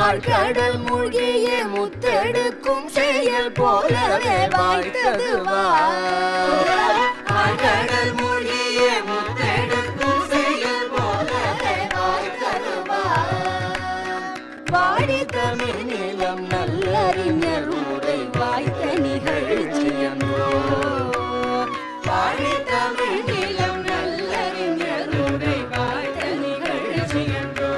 ஆழ்கடல் மூழ்கிய முத்தெடுக்கும் செயல் போலவே வாய்த்தது ஆழ்கடல் மூழ்கிய முத்தெடுக்கும் செயல் போலவே வாய்த்தது வாடி தமிழ் நிலம் நல்லறிஞர் உரை வாய்த்த நிகழ்ச்சியன்றோ வாடி தமிழ் நிலம் நல்லறிஞர் உரை வாய்த்த நிகழ்ச்சியன்றோ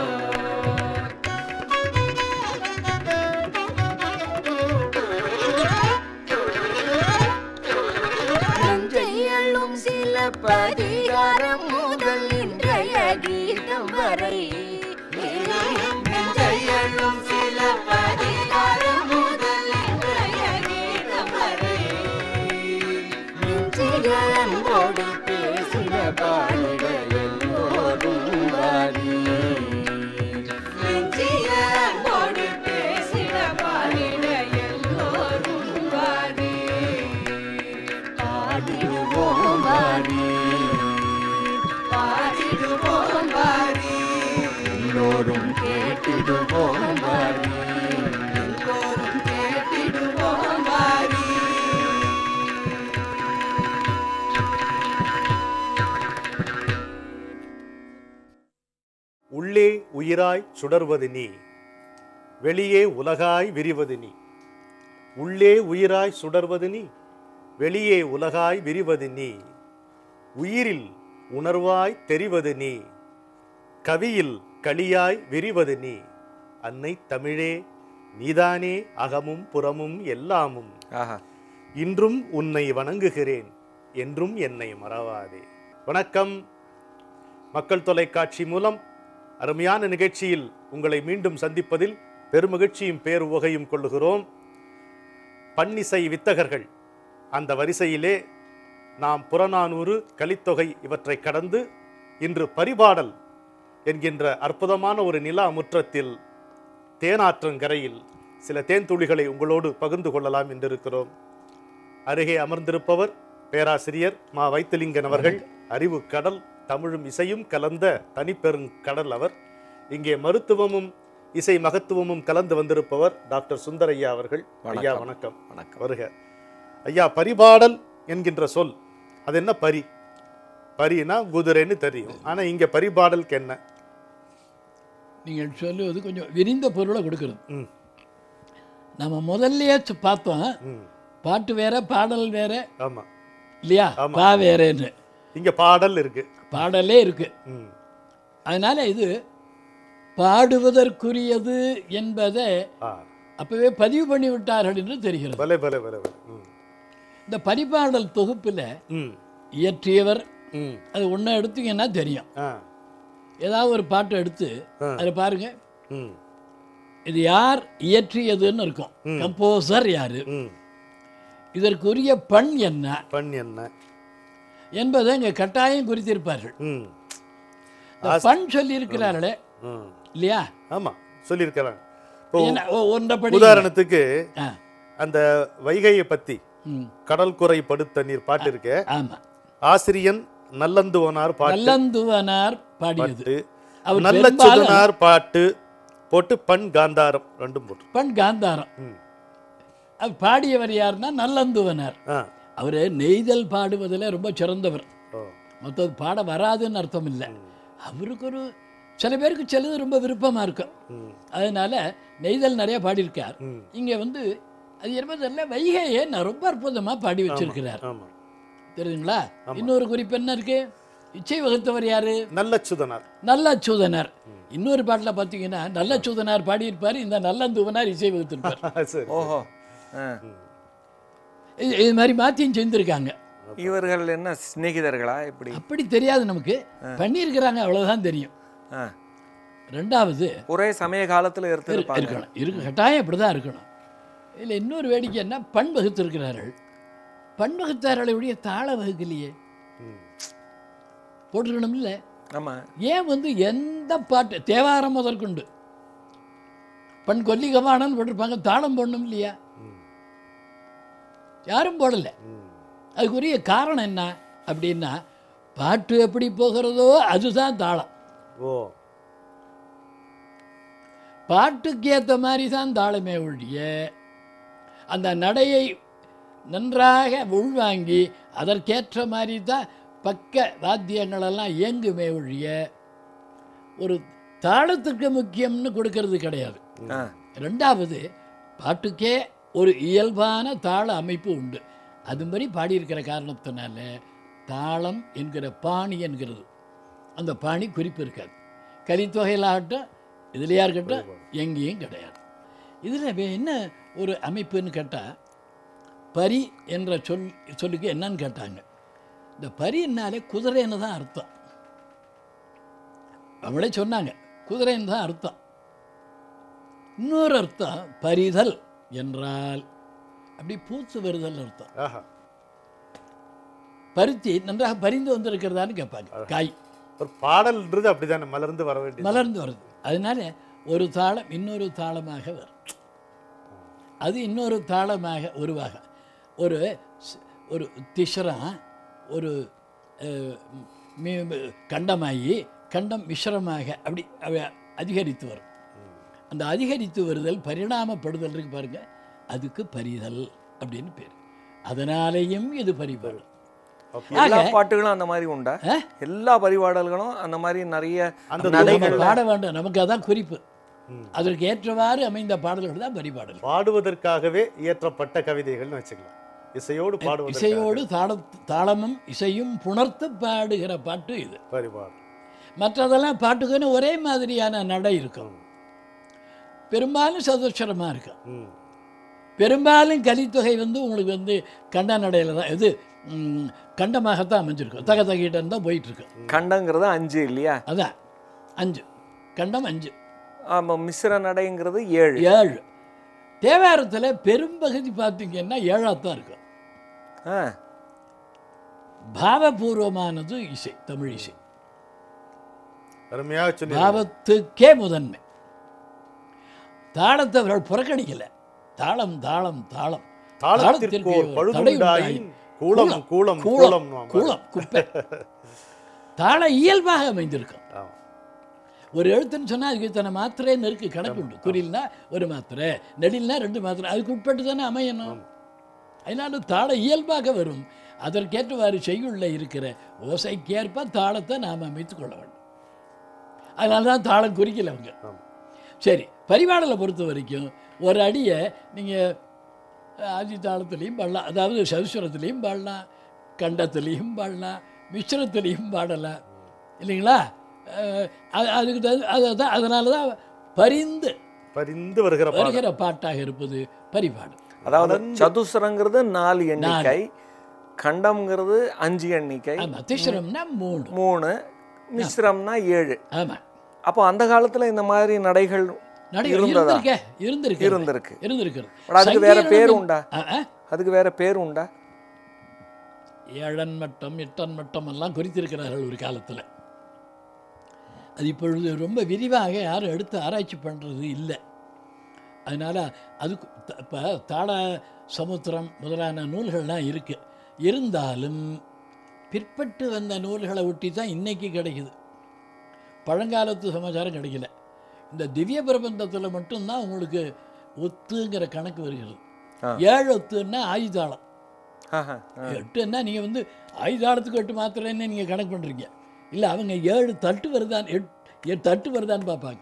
நஞ்சையள்ளும் சில பதிகாரம் முதல் இன்றைய கீதம் வரை நஞ்சையள்ளும் சில பதிகாரம் முதல் இன்றைய கீதம் வரை நெஞ்சிகளோடு பேசின பாடிட எல்லோரும் வாரி நெஞ்சிகளோடு பேசின பாடிட எல்லோரும் வாரி பாடிடுவோம் வாரி பாடிடுவோம் வாரி எல்லோரும் கேட்டிடுவோம் வாரி எல்லோரும் கேட்டிடுவோம் வாரி உள்ளே உயிராய் சுடர்வது நீ வெளியே உலகாய் விரிவது நீ உள்ளே உயிராய் சுடர்வது நீ வெளியே உலகாய் விரிவது நீ உயிரில் உணர்வாய் தெரிவது நீ கவியில் களியாய் விரிவது நீ அன்னை தமிழே நீதானே அகமும் புறமும் எல்லாமும் ஆஹா இன்றும் உன்னை வணங்குகிறேன் என்றும் என்னை மறவாதே வணக்கம் மக்கள் தொலைக்காட்சி மூலம் அருமையான நிகழ்ச்சியில் உங்களை மீண்டும் சந்திப்பதில் பெருமகிழ்ச்சியும் பேருவகையும் கொள்ளுகிறோம் பன்னிசை வித்தகர்கள் அந்த வரிசையிலே நாம் புறநானூறு கலித்தொகை இவற்றை கடந்து இன்று பரிபாடல் என்கின்ற அற்புதமான ஒரு நிலா முற்றத்தில் தேனாற்றங்கரையில் சில தேன்துளிகளை உங்களோடு பகிர்ந்து கொள்ளலாம் என்றிருக்கிறோம் அருகே அமர்ந்திருப்பவர் பேராசிரியர் மா வைத்திலிங்கன் அவர்கள் அறிவு கடல் தமிழும் இசையும் கலந்த தனிப்பெருங்கடல் அவர் இங்கே மருத்துவமும் இசை மகத்துவமும் கலந்து வந்திருப்பவர் டாக்டர் சுந்தரையா அவர்கள் ஐயா வணக்கம். வணக்கம் வணக்கம் வருக ஐயா பரிபாடல் என்கின்ற சொல் அது என்ன பரி பரினா குதிரைன்னு தெரியும் ஆனா இங்க பரிபாடலுக்கு என்ன நீங்கள் சொல்லுவது கொஞ்சம் விரிந்த பொருளை கொடுக்கறது ம் நம்ம முதல்லயே சு- பார்த்தோம் ம் பாட்டு வேற பாடல் வேற ஆமா இல்லையா ஆமா. பா வேறேன்னு இங்க பாடல் இருக்கு பாடலே இருக்கு ம் அதனால இது பாடுவதற்குரியது என்பதை ஆ அப்பவே பதிவு பண்ணி விட்டார்கள் என்று தெரிகிறது பலே பலே பலே பலே ம் இந்த பரிபாடல் தொகுப்பில் ம் இயற்றியவர் ம் அது ஒன்று எடுத்தீங்கன்னா தெரியும் ஆ ஏதாவது ஒரு பாட்டை எடுத்து ஆ. அதில் பாருங்க ம் இது யார் இயற்றியதுன்னு இருக்கும் கம்போசர் யாரு ம் இதற்குரிய பண் என்ன பண் என்ன என்பதை இங்கே கட்டாயம் குறித்திருப்பார்கள் ம் இந்த பண் சொல்லியிருக்கிறார்களே ம் இல்லையா ஆமா சொல்லியிருக்கிறாங்க இப்போ ஏன்னா, ஒ- ஒன்றைப்படி உதாரணத்துக்கு ஆ அந்த வைகையை பத்தி ம் கடல் குறை படுத்த நீர் பாட்டு இருக்கு ஆமாம் ஆசிரியன் நல்லந்துவனார் பாட்டு நல்லந்துவனார் பாடியது பாட்டு அவர் நல்ல பெரும்பாலும் சுதனார் பாட்டு போட்டு பண் காந்தாரம் ரெண்டும் போட்டு பண் காந்தாரம் ம். அது பாடியவர் யாருன்னா நல்லந்துவனார் ஆ அவர் நெய்தல் பாடுவதில் ரொம்ப சிறந்தவர் ஓ மற்றது பாட வராதுன்னு அர்த்தம் இல்லை அவருக்கு ஒரு சில பேருக்கு சிலது ரொம்ப விருப்பமாக இருக்கும் ம் அதனால நெய்தல் நிறைய பாடியிருக்கார் ம் இங்கே வந்து அது என்பதில்ல வைகையை நான் ரொம்ப அற்புதமாக பாடி வச்சிருக்கிறார் ஆமா தெரியுதுங்களா இன்னொரு குறிப்பு என்ன இருக்கு இச்சை வகுத்தவர் யாரு நல்ல சுதனார் நல்ல அச்சுதனார் இன்னொரு பாட்டில் பார்த்தீங்கன்னா நல்ல அச்சுதனார் பாடியிருப்பார் இந்த நல்லந்துவனார் இசை வகுத்திருப்பார் சரி ஓஹோ ஆ. இது இது மாதிரி மாற்றியும் செஞ்சுருக்காங்க இவர்கள் என்ன சிநேகிதர்களா எப்படி அப்படி தெரியாது நமக்கு பண்ணியிருக்கிறாங்க அவ்வளவுதான் தெரியும் ஆ. ரெண்டாவது ஒரே சமய காலத்துல இரு- இருந்திருப்பாங்க இருக்கணும் இருக்கு கட்டாயம் இப்படி தான் இருக்கணும் இதில் இன்னொரு வேடிக்கை என்ன பண் வகுத்திருக்கிறார்கள் பண் வகுத்தார்களுடைய தாள வகுக்கலையே ம் போட்டிருக்கணும் இல்லை ஆமா ஏன் வந்து எந்த பாட்டு தேவாரம் முதற்கொண்டு பண் கொல்லிகமானன்னு போட்டிருப்பாங்க தாளம் போடணும் இல்லையா ம் யாரும் போடலை ம் அதுக்குரிய காரணம் என்ன அப்படின்னா பாட்டு எப்படி போகிறதோ அதுதான் தாளம் ஓ பாட்டுக்கு ஏற்ற மாதிரி தான் தாளமே ஒழிய அந்த நடையை நன்றாக உள்வாங்கி அதற்கேற்ற மாதிரி தான் பக்க வாத்தியங்களெல்லாம் இயங்குமே ஒழிய ஒரு தாளத்துக்கு முக்கியம்னு கொடுக்கறது கிடையாது ஆ ரெண்டாவது பாட்டுக்கே ஒரு இயல்பான தாள அமைப்பு உண்டு அது மாதிரி பாடியிருக்கிற காரணத்தினால தாளம் என்கிற பாணி என்கிறது அந்த பாணி குறிப்பு இருக்காது கலித்தொகையிலாகட்டும் இதுலையா இருக்கட்டும் எங்கேயும் கிடையாது இதில் என்ன ஒரு அமைப்புன்னு கேட்டால் பரி என்ற சொல் சொல்லுக்கு என்னன்னு கேட்டாங்க இந்த பரின்னாலே குதிரைன்னு தான் அர்த்தம் அவங்களே சொன்னாங்க குதிரைன்னு தான் அர்த்தம் இன்னொரு அர்த்தம் பரிதல் என்றால் அப்படி பூத்து வருதல் அர்த்தம் ஆஹா பருத்தி நன்றாக பரிந்து வந்திருக்கிறதான்னு கேட்பாங்க காய் ஒரு பாடல்ன்றது அப்படிதானே மலர்ந்து வர வேண்டியது மலர்ந்து வருது அதனால ஒரு தாளம் இன்னொரு தாளமாக வரும் அது இன்னொரு தாளமாக உருவாக ஒரு ஸ்- ஒரு திஷரம் ஒரு அஹ், மி- கண்டமாகி கண்டம் மிஸ்ரமாக அப்படி அவ- அதிகரித்து வரும் அந்த அதிகரித்து வருதல் பரிணாமப்படுதல் இருக்கு பாருங்க அதுக்கு பரிதல் அப்படின்னு பேர் அதனாலேயும் இது பரிபாடல் எல்லா ஆக- பாட்டுகளும் அந்த மாதிரி உண்டா ஆ? எல்லா பரிபாடல்களும் அந்த மாதிரி நிறைய அந்த நடைகள் நம்ம பாட வேண்டும் நமக்கு அதான் குறிப்பு அதற்கு ஏற்றவாறு அமைந்த பாடல்கள் தான் பரிபாடல் பாடுவதற்காகவே இயற்றப்பட்ட கவிதைகள்னு வச்சுக்கலாம் இசையோடு பாடுவதற்காக இசையோடு தாள தாளமும் இசையும் புணர்த்து பாடுகிற பாட்டு இது பரிபாடல் மற்றதெல்லாம் பாட்டுக்குன்னு ஒரே மாதிரியான நடை இருக்கும் பெரும்பாலும் சதுச்சரமாக இருக்கும் ம் பெரும்பாலும் கலித்தொகை வந்து உங்களுக்கு வந்து கண்ட நடையில் தான் இது ம், கண்டமாகத்தான் அமைஞ்சிருக்கும் தக தகிட்டம் தான் போயிட்டுருக்கு கண்டங்கிறது அஞ்சு இல்லையா அதான் அஞ்சு கண்டம் அஞ்சு ஆமா மிஸ்ர நடைங்கிறது ஏழு ஏழு தேவாரத்தில் பெரும்பகுதி பார்த்தீங்கன்னா ஏழாக தான் இருக்கும் ஆ பாவபூர்வமானது இசை தமிழ் இசை அருமையாக சொன்னீங்க பாவத்துக்கே முதன்மை தாளத்தை அவர்கள் புறக்கணிக்கல தாளம் தாளம் தாளம் தாளத்திற்கு ஒரு தடை பழுதுண்டாயின் கூலம் கூலம் கூலம் கூலம் கூலம் குப்பை தாள இயல்பாக அமைந்திருக்கும் ஆமா. ஒரு எழுத்துன்னு சொன்னா அதுக்கு இத்தனை மாத்திரைன்னு இருக்கு கணக்கு உண்டு குறில்னா ஒரு மாத்திரை நெடில்னா ரெண்டு மாத்திரை அதுக்கு உட்பட்டு தானே அமையணும் அதனால தாள இயல்பாக வரும் அதற்கேற்றவாறு செய்யுள்ள இருக்கிற ஓசைக்கேற்ப தாளத்தை நாம் அமைத்துக் கொள்ள வேண்டும் அதனால தான் தாளம் குறிக்கல அவங்க ஆமா. சரி பரிபாடலை பொறுத்த வரைக்கும் ஒரு அடியை நீங்கள் ஆதி தாளத்துலேயும் பாடலாம் அதாவது சதுஸ்வரத்துலேயும் பாடலாம் கண்டத்துலேயும் பாடலாம் மிஸ்ரத்துலேயும் பாடலாம் இல்லைங்களா அஹ் அது அதுக்கு தகு- அது தான் அதனால தான் பரிந்து பரிந்து வருகிற பாடல் வருகிற பாட்டாக இருப்பது பரிபாடு அதாவது சதுசரங்கிறது நாலு எண்ணிக்கை கண்டம்ங்கிறது அஞ்சு எண்ணிக்கை ஆமாம் திஸ்ரம்னா மூணு மூணு மிஸ்ரம்னா ஏழு ஆமாம் அப்போ அந்த காலத்துல இந்த மாதிரி நடைகள் நடை இருந்ததா? இருந்திருக்க இருந்திருக்கு இருந்திருக்கு இருந்திருக்கிறது பட் அதுக்கு வேற சங்கீதம் பேர் வந்து- உண்டா ஆ, ஆ. அதுக்கு வேற பேர் உண்டா ஏழன் மட்டம் எட்டன் மட்டம் எல்லாம் குறித்திருக்கிறார்கள் ஒரு காலத்தில் அது இப்பொழுது ரொம்ப விரிவாக யாரும் எடுத்து ஆராய்ச்சி பண்ணுறது இல்லை அதனால் அதுக்கு இப்போ தாள சமுத்திரம் முதலான நூல்கள்லாம் இருக்குது இருந்தாலும் பிற்பட்டு வந்த நூல்களை ஒட்டி தான் இன்றைக்கி கிடைக்குது பழங்காலத்து சமாச்சாரம் கிடைக்கல இந்த திவ்ய பிரபந்தத்தில் மட்டும்தான் உங்களுக்கு ஒத்துங்கிற கணக்கு வருகிறது ஆ. ஏழு ஒத்துன்னா ஆயுதாளம் ஆஹா, ஆ. எட்டுன்னா நீங்கள் வந்து ஐதாளத்துக்கு எட்டு மாத்திரன்னு நீங்கள் கணக்கு பண்ணுறீங்க இல்லை அவங்க ஏழு தட்டு வருதான் எட் எட்டு தட்டு வருதான்னு பார்ப்பாங்க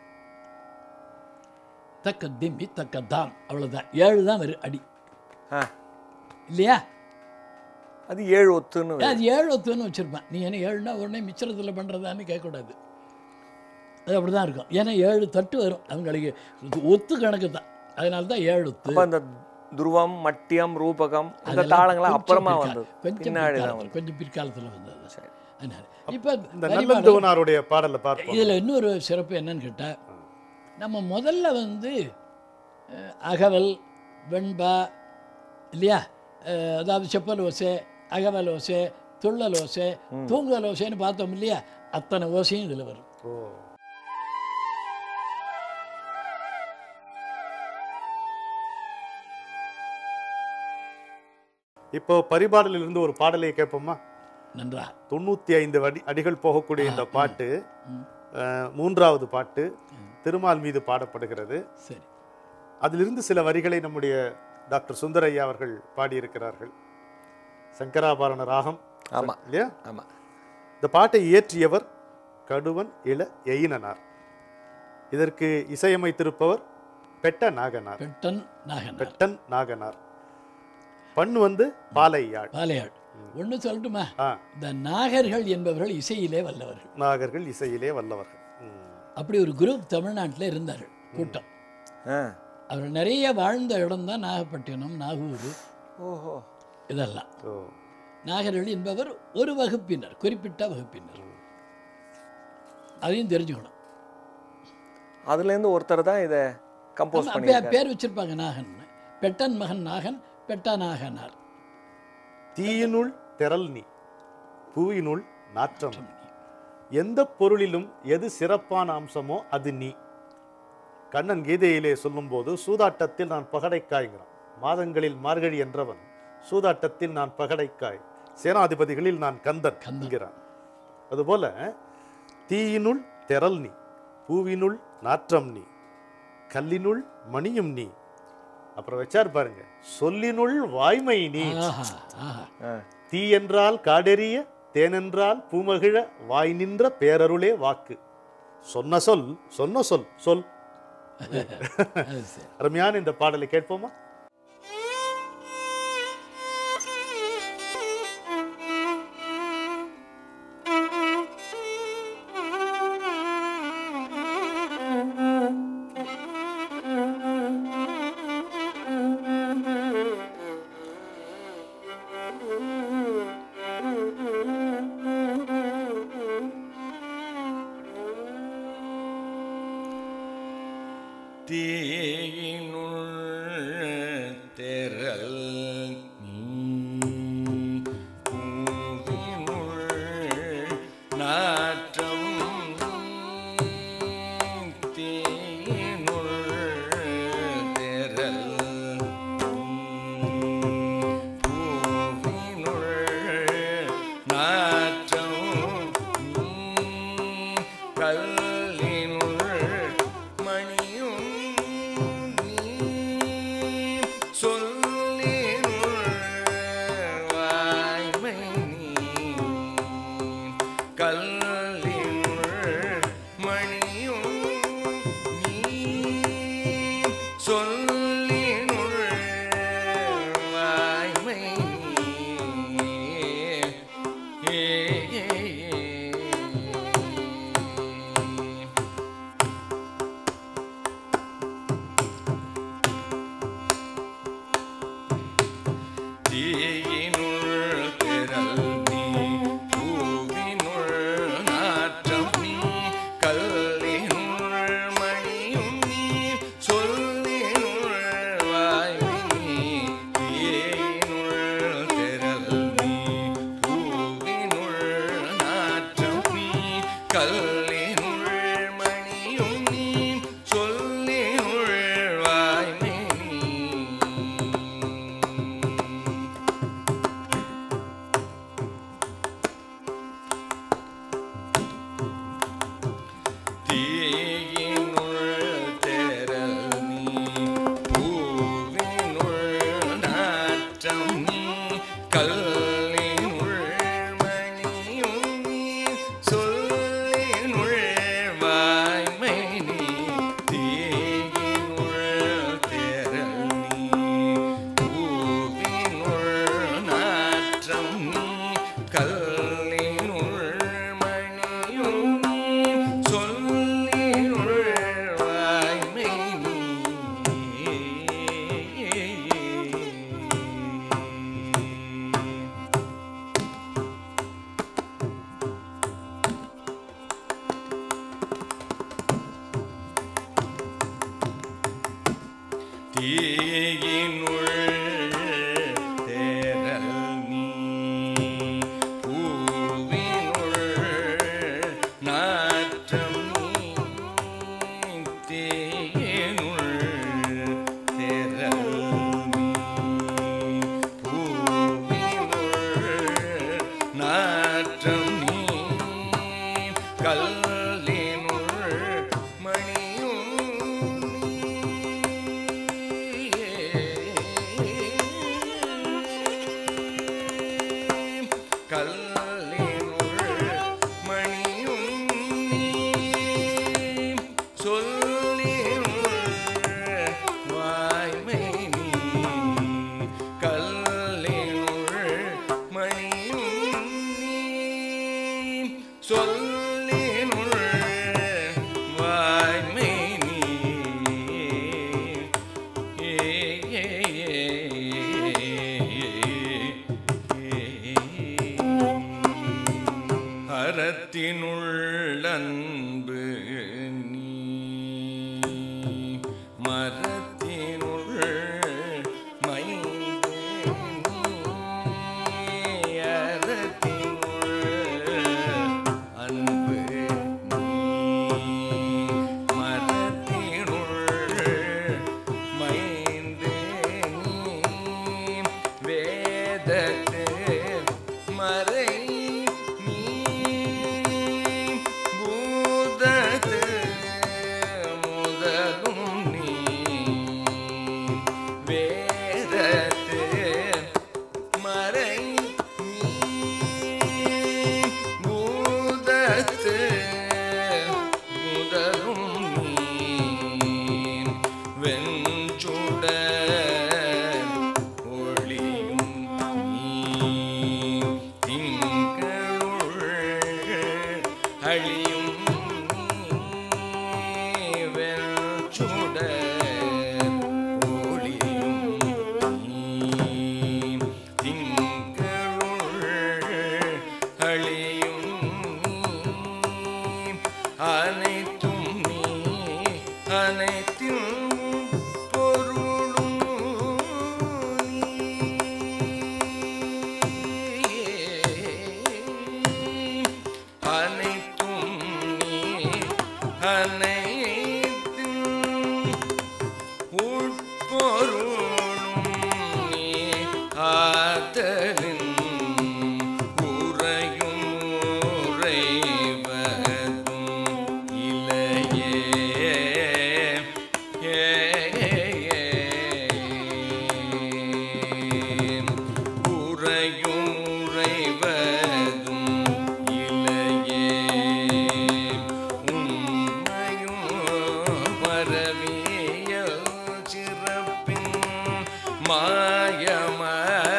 தக்க திம்மி தக்க தாம் அவ்வளோதான் ஏழு தான் வரும் அடி ஆ. இல்லையா அது ஏழு ஒத்துன்னு ஏன் அது ஏழு ஒத்துன்னு வச்சுருப்பான் நீ என்ன ஏழுனா உடனே மிச்சரத்தில் பண்ணுறதான்னு கேட்கக்கூடாது அது அப்படி தான் இருக்கும் ஏன்னா ஏழு தட்டு வரும் அவங்களுக்கு இது ஒத்து கணக்கு தான் அதனால தான் ஏழு ஒத்து அப்ப இந்த துருவம் மட்டியம் ரூபகம் இந்த அதெல்லாம் தாளங்கள்லாம் கொஞ்சம் அப்புறமா பிற்கால- வந்தது கொஞ்சம் பின்னாடி தான் பிற்காலத்துல- வந்தது கொஞ்சம் பிற்காலத்தில் வந்தது சரி. அதனால இப்போ இந்த நல்லந்தவனாருடைய பாடலை பார்ப்போம் இதில் இன்னொரு சிறப்பு என்னன்னு கேட்டால் நம்ம முதல்ல வந்து அஹ், அகவல் வெண்பா இல்லையா அஹ், அதாவது செப்பல் ஓசை அகவல் ஓசை துள்ளல் ஓசை தூங்கல் ஓசைன்னு பார்த்தோம் இல்லையா அத்தனை ஓசையும் இதில் வரும் ஓ இப்போ பரிபாடலில் இருந்து ஒரு பாடலை கேட்போமா நன்றா தொண்ணூத்தி ஐந்து அடி அடிகள் போகக்கூடிய இந்த பாட்டு அஹ், மூன்றாவது பாட்டு திருமால் மீது பாடப்படுகிறது சரி அதிலிருந்து சில வரிகளை நம்முடைய டாக்டர் சுந்தரையா அவர்கள் பாடியிருக்கிறார்கள் சங்கராபரண ராகம் ஆமா இல்லையா ஆமா இந்த பாட்டை இயற்றியவர் கடுவன் இள எயினனார் இதற்கு இசையமைத்திருப்பவர் பெட்ட நாகனார் பெட்டன் நாகனார் பெட்டன் நாகனார் பண் வந்து பாலையாழ் பாலையாள் ஒன்று சொல்லட்டுமா ஆ இந்த நாகர்கள் என்பவர்கள் இசையிலே வல்லவர்கள் நாகர்கள் இசையிலே வல்லவர்கள் ம். அப்படி ஒரு குரூப் தமிழ்நாட்டில் இருந்தார்கள் கூட்டம் ஆ அவர் நிறைய வாழ்ந்த இடம் தான் நாகப்பட்டினம் நாகூர் ஓஹோ இதெல்லாம் ஓ நாகர்கள் என்பவர் ஒரு வகுப்பினர் குறிப்பிட்ட வகுப்பினர் அதையும் தெரிஞ்சுக்கணும் அதுலேருந்து ஒருத்தர் தான் இதை கம்போஸ் ஆமா, பண்ணி பே- பேர் வச்சிருப்பாங்க நாகன் பெட்டன் மகன் நாகன் பெட்டா நாகனார் தீயினுள் தெரல் நீ பூவினுள் நாற்றம் எந்த பொருளிலும் எது சிறப்பான அம்சமோ அது நீ கண்ணன் கீதையிலே சொல்லும்போது சூதாட்டத்தில் நான் பகடைக்காய்ங்கிறான் மாதங்களில் மார்கழி என்றவன் சூதாட்டத்தில் நான் பகடைக்காய் சேனாதிபதிகளில் நான் கந்தன் என்கிறான் அதுபோல தீயினுள் தெரல் நீ பூவினுள் நாற்றம் நீ கல்லினுள் மணியும் நீ அப்புறம் வச்சார் பாருங்க சொல்லினுள் வாய்மை நீ ஆஹா ஆஹா ஆ தீ என்றால் காடெறிய தேனென்றால் பூமகிழ வாய் நின்ற பேரருளே வாக்கு சொன்ன சொல் சொன்ன சொல் சொல் அது சரி அருமையான இந்த பாடலை கேட்போமா தீயினுள் தெரல் பூவினுள் நாற்றம் தீயினுள் தெரல் பூவினுள் நாற்றம் கல்லினுள் மணியும் சொல்லினுள் வாய்மை நீ கல்லினுள் மணியும் நீ சொல்லினுள் வாய்மை நீ ஏ ஏ ஏ தீயினுள் திரள் நீ பூவினுள் நாற்றம் நீ கல்லினுள் மணியும் நீ சொல்லினுள் வாய்மை நீ தீயினுள் திரள் நீ பூவினுள் நாற்றம் நீ கல்லினுள் மணியும் நீ சொல்லினுள் வாய்மை நீ தீயினுள் தெரல் நீ பூவினுள் நாற்றம் நீ கல்லினுள் மணியும் நீ சொல்லினுள் வாய்மை நீ தீயினுள் தெரல் நீ பூவினுள் நாற்றம் நீ கல்லினுள் மணியும் நீ சொல்லினுள் வாய்மை நீ தீயினுள் தேரல் நீ பூவினுள் நாற்றம் நீ தீயினுள் தேரல் நீ பூவினுள் நாற்றம் நீ கல்லினுள் மணியும் மரத்தினுள்ளன்பு நீ மரத்தினுள் மைந்து நீ அறத்தினுள் அன்பு நீ மரத்தினுள் மைந்து நீ வேதத்து மறை நீ பூதத்து முதலும் நீ வேதத்து மறை நீ பூதத்து முதலும் நீ வெஞ்சுடர் ஒளியும் நீ திங்களுள் அழியும் நீ வெஞ்சுடர் ஒளியும் நீ திங்களுள் அழியும் நீ அனைத்தும் நீ அனைத்தும் பொருளும் நீ. அனைத்தும் நீ அனைத்தும் உட்பொருளும் நீ ஆதலின் உறையும் உறைவதும் இலையே ஏ, ஏ, உறையும் உறைவதும் இலையே உண்மையும் பரவிய சிறப்பின் மாயம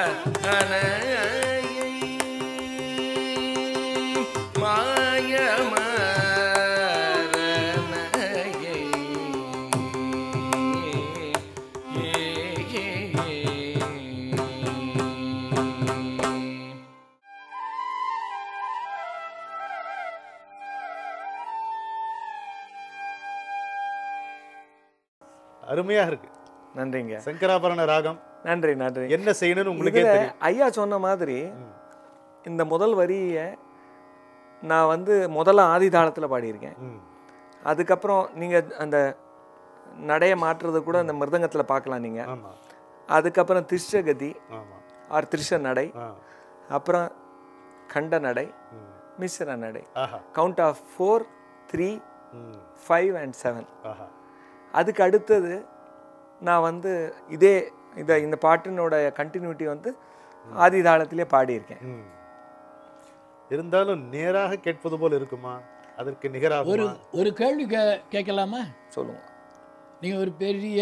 அருமையா இருக்கு நன்றிங்க சங்கராபரண ராகம் நன்றி நன்றி என்ன செய்யணும்னு உங்களுக்கே இதுல தெரியும் ஐயா சொன்ன மாதிரி இந்த முதல் வரியை நான் வந்து முதல்ல ஆதி தாளத்தில் பாடியிருக்கேன் ம். அதுக்கப்புறம் நீங்கள் அந்த நடைய மாற்றுறது கூட அந்த மிருதங்கத்தில் பார்க்கலாம் நீங்கள் ஆமா அதுக்கப்புறம் திருஷ்டகதி ஆமா ஆர் திருஷ நடை ஆ அப்புறம் கண்ட நடை ம். மிஸ்ர நடை ஆஹா கவுண்ட் ஆஃப் ஃபோர் த்ரீ ம். ஃபைவ் அண்ட் செவன் ஆஹா அதுக்கு அடுத்தது நான் வந்து இதே இதை இந்த பாட்டினோட கண்டினியூட்டி வந்து ஆதி தாளத்திலே பாடியிருக்கேன் ம். இருந்தாலும் நேராக கேட்பது போல் இருக்குமா அதற்கு ஒரு நிகராகுமா ஒரு கேள்வி கே கேட்கலாமா சொல்லுங்க நீங்கள் ஒரு பெரிய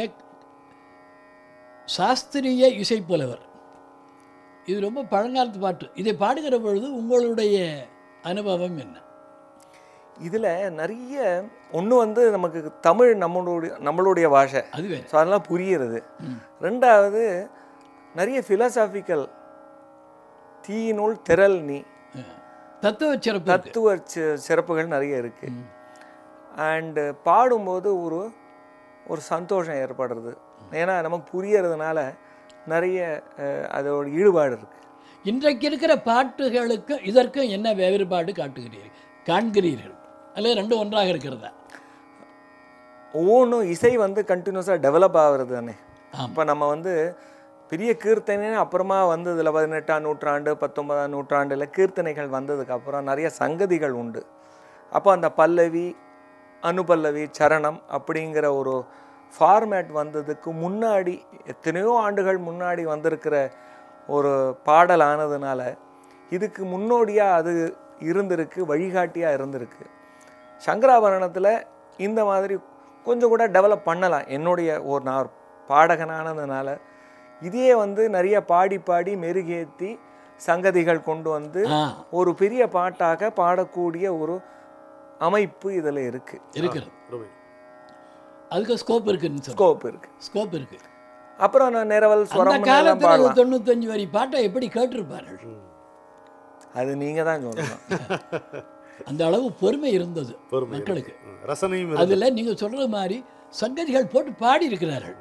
சாஸ்திரிய இசைப்புலவர் இது ரொம்ப பழங்காலத்து பாட்டு இதை பாடுகிற பொழுது உங்களுடைய அனுபவம் என்ன இதில் நிறைய ஒன்று வந்து நமக்கு தமிழ் நம்மளுடைய நம்மளுடைய பாஷை அது வேறு ஸோ அதெல்லாம் புரியுறது ம். ரெண்டாவது நிறைய ஃபிலாசாபிக்கல் தீயினுள் திரள் நீ தத்துவ சிறப்பு இருக்கு. தத்துவ சி- சிறப்புகள் நிறைய இருக்குது ம். அண்டு பாடும்போது ஒரு ஒரு சந்தோஷம் ஏற்படுறது ஏன்னா நமக்கு புரியறதுனால நிறைய அஹ், அதோட ஈடுபாடு இருக்குது இன்றைக்கு இருக்கிற பாட்டுகளுக்கும் இதற்கும் என்ன வேறுபாடு காட்டுகிறீர்கள் காண்கிறீர்கள் அல்லது ரெண்டும் ஒன்றாக இருக்கிறதா ஒவ்வொன்றும் இசை வந்து கண்டினியூஸாக டெவலப் ஆகுறது தானே ஆம். இப்போ நம்ம வந்து பெரிய கீர்த்தனை அப்புறமா வந்ததில் பதினெட்டாம் நூற்றாண்டு பத்தொன்பதாம் நூற்றாண்டில் கீர்த்தனைகள் வந்ததுக்கு அப்புறம் நிறைய சங்கதிகள் உண்டு அப்போ அந்த பல்லவி அனுபல்லவி சரணம் அப்படிங்கிற ஒரு ஃபார்மேட் வந்ததுக்கு முன்னாடி எத்தனையோ ஆண்டுகள் முன்னாடி வந்திருக்கிற ஒரு பாடல் ஆனதுனால இதுக்கு முன்னோடியாக அது இருந்திருக்கு வழிகாட்டியாக இருந்திருக்கு சங்கராபரணத்தில் இந்த மாதிரி கொஞ்சம் கூட டெவலப் பண்ணலாம் என்னுடைய ஒரு நான் ஒரு பாடகனானதுனால இதையே வந்து நிறைய பாடி பாடி மெருகேற்றி சங்கதிகள் கொண்டு வந்து ஆ ஒரு பெரிய பாட்டாக பாடக்கூடிய ஒரு அமைப்பு இதில் இருக்குது இருக்கிறது ரவி. அதுக்கு ஸ்கோப் இருக்குன்னு சொல்லுங்க ஸ்கோப் இருக்குது ஸ்கோப் இருக்கு அப்புறம் நான் நிரவல் அந்த ஸ்வரம் எல்லாம் காலத்தில் பாடலாம் தொண்ணூத்தஞ்சு வரி பாட்டை எப்படி கேட்டிருப்பார்கள் அது நீங்கள் தான் சொல்லணும் அந்த அளவு பொறுமை இருந்தது பொறுமை மக்களுக்கு ம், ரசனையும் இருந்தது. அதில் நீங்கள் சொல்கிறது மாதிரி சங்கதிகள் போட்டு பாடி இருக்கிறார்கள்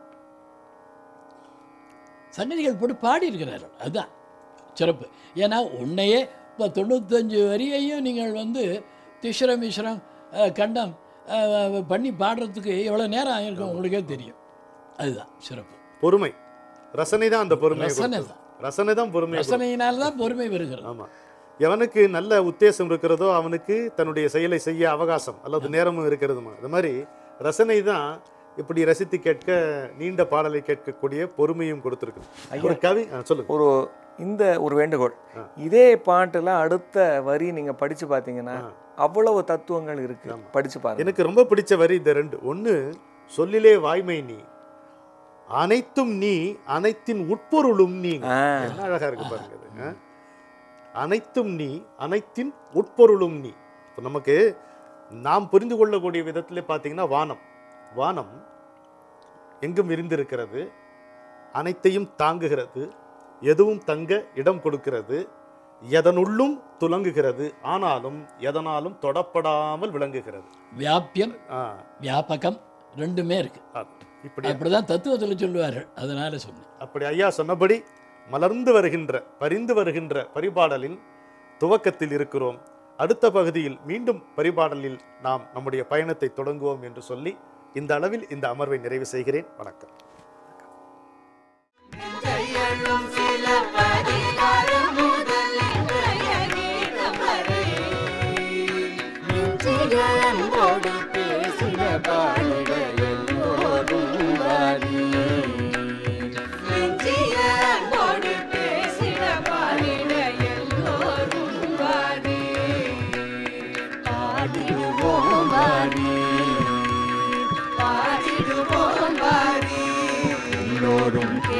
சங்கதிகள் போட்டு பாடி இருக்கிறார்கள் அதுதான் சிறப்பு ஏன்னா உன்னையே இப்போ தொண்ணூத்தஞ்சு வரியையும் நீங்கள் வந்து திஸ்ரம் மிஸ்ரம் அஹ், கண்டம் அஹ், பண்ணி பாடுறதுக்கு எவ்வளோ நேரம் ஆகிருக்கும் உங்களுக்கே தெரியும் அதுதான் சிறப்பு பொறுமை ரசனை தான் அந்த பொறுமை ரசனை தான். ரசனை தான் பொறுமை ரசனையினால் தான் பொறுமை வருகிறது ஆமா எவனுக்கு நல்ல உத்தேசம் இருக்கிறதோ அவனுக்கு தன்னுடைய செயலை செய்ய அவகாசம் அல்லது நேரமும் இருக்கிறதுமா அது மாதிரி ரசனை தான் இப்படி ரசித்து கேட்க நீண்ட பாடலை கேட்கக்கூடிய பொறுமையும் கொடுத்துருக்கு ஒரு கவி ஆ, சொல்லுங்க ஒரு இந்த ஒரு வேண்டுகோள் இதே பாட்டுல அடுத்த வரி நீங்க படிச்சு பார்த்தீங்கன்னா அவ்வளவு தத்துவங்கள் இருக்கு படிச்சு பாருங்க எனக்கு ரொம்ப பிடிச்ச வரி இந்த ரெண்டு ஒண்ணு சொல்லிலே வாய்மை நீ அனைத்தும் நீ அனைத்தின் உட்பொருளும் நீ ஆ. என்ன அழகா இருக்கு பாருங்க அது ஆ? அனைத்தும் நீ அனைத்தின் உட்பொருளும் நீ இப்போ நமக்கு நாம் புரிந்து கொள்ளக்கூடிய விதத்திலே பார்த்தீங்கன்னா வானம் வானம் எங்கும் விரிந்திருக்கிறது அனைத்தையும் தாங்குகிறது எதுவும் தங்க இடம் கொடுக்கிறது எதனுள்ளும் துலங்குகிறது ஆனாலும் எதனாலும் தொடப்படாமல் விளங்குகிறது வியாபியம் ஆ, வியாபகம் ரெண்டுமே இருக்கு அது. இப்படி அப்படிதான் தத்துவத்தில் சொல்லுவார்கள் அதனால சொன்னேன் அப்படி ஐயா சொன்னபடி மலர்ந்து வருகின்ற பரிந்து வருகின்ற பரிபாடலின் துவக்கத்தில் இருக்கிறோம் அடுத்த பகுதியில் மீண்டும் பரிபாடலில் நாம் நம்முடைய பயணத்தை தொடங்குவோம் என்று சொல்லி இந்த அளவில் இந்த அமர்வை நிறைவு செய்கிறேன் வணக்கம் கையெழும் சில பதிகாரம் முதல் இன்றைய கீதம் வரை நெஞ்சிகளோடு பேசின பாடிட எல்லோரும் வாரி நெஞ்சிகளோடு பேசின பாடிட எல்லோரும் வாரி பாடிடுவோம் வாரி பாடிடுவோம் வாரி எல்லோரும்